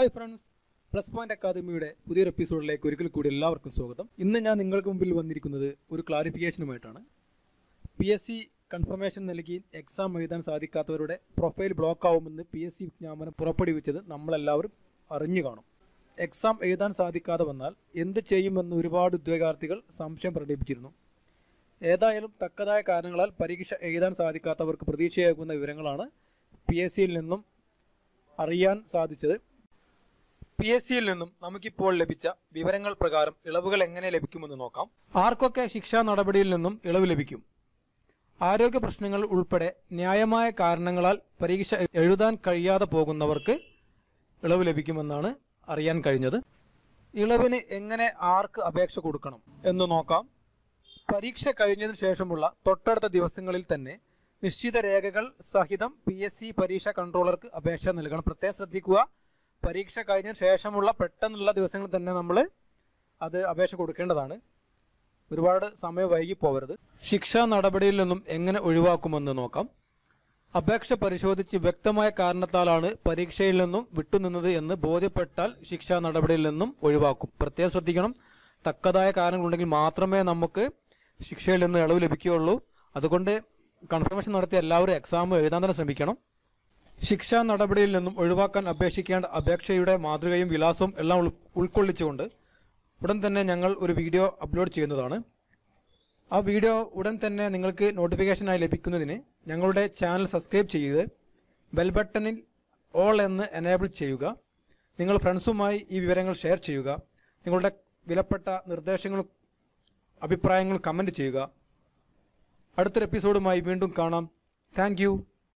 hi friends plus point അക്കാദമിയുടെ പുതിയൊരു എപ്പിസോഡിലേക്ക് ഒരിക്കൽ കൂടി എല്ലാവർക്കും സ്വാഗതം ഇന്ന് ഞാൻ നിങ്ങൾക്ക് മുമ്പിൽ വന്നിരിക്കുന്നത് ഒരു ക്ലാരിഫിക്കേഷനുമായിട്ടാണ് പി എസ് സി കൺഫർമേഷൻ നൽകി എക്സാം എഴുതാൻ സാധിക്കാത്തവരുടെ പ്രൊഫൈൽ ബ്ലോക്ക് ആവുമെന്ന് പി എസ് സി വിജ്ഞാപനം പുറപ്പെടുവിച്ചത് നമ്മളെല്ലാവരും അറിഞ്ഞു കാണും എക്സാം എഴുതാൻ സാധിക്കാതെ വന്നാൽ എന്ത് ചെയ്യുമെന്ന് ഒരുപാട് ഉദ്യോഗാർത്ഥികൾ സംശയം പ്രകടിപ്പിച്ചിരുന്നു ഏതായാലും തക്കതായ കാരണങ്ങളാൽ പരീക്ഷ എഴുതാൻ സാധിക്കാത്തവർക്ക് പ്രതീക്ഷയാകുന്ന വിവരങ്ങളാണ് പി എസ് സിയിൽ നിന്നും അറിയാൻ സാധിച്ചത് പി എസ് സിയിൽ നിന്നും നമുക്കിപ്പോൾ ലഭിച്ച വിവരങ്ങൾ പ്രകാരം ഇളവുകൾ എങ്ങനെ ലഭിക്കുമെന്ന് നോക്കാം ആർക്കൊക്കെ ശിക്ഷാ നടപടിയിൽ നിന്നും ഇളവ് ലഭിക്കും ആരോഗ്യ പ്രശ്നങ്ങൾ ഉൾപ്പെടെ ന്യായമായ കാരണങ്ങളാൽ പരീക്ഷ എഴുതാൻ കഴിയാതെ പോകുന്നവർക്ക് ഇളവ് ലഭിക്കുമെന്നാണ് അറിയാൻ കഴിഞ്ഞത് ഇളവിന് എങ്ങനെ ആർക്ക് അപേക്ഷ കൊടുക്കണം എന്ന് നോക്കാം പരീക്ഷ കഴിഞ്ഞതിനു ശേഷമുള്ള തൊട്ടടുത്ത ദിവസങ്ങളിൽ തന്നെ നിശ്ചിത രേഖകൾ സഹിതം പി എസ് സി പരീക്ഷ കൺട്രോളർക്ക് അപേക്ഷ നൽകണം പ്രത്യേകം ശ്രദ്ധിക്കുക പരീക്ഷ കഴിഞ്ഞതിന് ശേഷമുള്ള പെട്ടെന്നുള്ള ദിവസങ്ങളിൽ തന്നെ നമ്മൾ അത് അപേക്ഷ കൊടുക്കേണ്ടതാണ് ഒരുപാട് സമയം വൈകി പോകരുത് ശിക്ഷാ നടപടിയിൽ നിന്നും എങ്ങനെ ഒഴിവാക്കുമെന്ന് നോക്കാം അപേക്ഷ പരിശോധിച്ച് വ്യക്തമായ കാരണത്താലാണ് പരീക്ഷയിൽ നിന്നും വിട്ടുനിന്നത് എന്ന് ബോധ്യപ്പെട്ടാൽ ശിക്ഷാ നടപടിയിൽ നിന്നും ഒഴിവാക്കും പ്രത്യേകം ശ്രദ്ധിക്കണം തക്കതായ കാരണങ്ങളുണ്ടെങ്കിൽ മാത്രമേ നമുക്ക് ശിക്ഷയിൽ നിന്ന് ഇളവ് ലഭിക്കുകയുള്ളൂ അതുകൊണ്ട് കൺഫർമേഷൻ നടത്തിയ എല്ലാവരും എക്സാം എഴുതാൻ തന്നെ ശ്രമിക്കണം ശിക്ഷാ നടപടിയിൽ നിന്നും ഒഴിവാക്കാൻ അപേക്ഷിക്കേണ്ട അപേക്ഷയുടെ മാതൃകയും വിലാസവും എല്ലാം ഉൾ- ഉൾക്കൊള്ളിച്ചുകൊണ്ട് ഉടൻ തന്നെ ഞങ്ങൾ ഒരു വീഡിയോ അപ്ലോഡ് ചെയ്യുന്നതാണ് ആ വീഡിയോ ഉടൻ തന്നെ നിങ്ങൾക്ക് നോട്ടിഫിക്കേഷനായി ലഭിക്കുന്നതിന് ഞങ്ങളുടെ ചാനൽ സബ്സ്ക്രൈബ് ചെയ്ത് ബെൽ ബട്ടണിൽ ഓൾ എന്ന് എനേബിൾ ചെയ്യുക നിങ്ങൾ ഫ്രണ്ട്സുമായി ഈ വിവരങ്ങൾ ഷെയർ ചെയ്യുക നിങ്ങളുടെ വിലപ്പെട്ട നിർദ്ദേശങ്ങളും അഭിപ്രായങ്ങളും കമൻറ്റ് ചെയ്യുക അടുത്തൊരു എപ്പിസോഡുമായി വീണ്ടും കാണാം താങ്ക്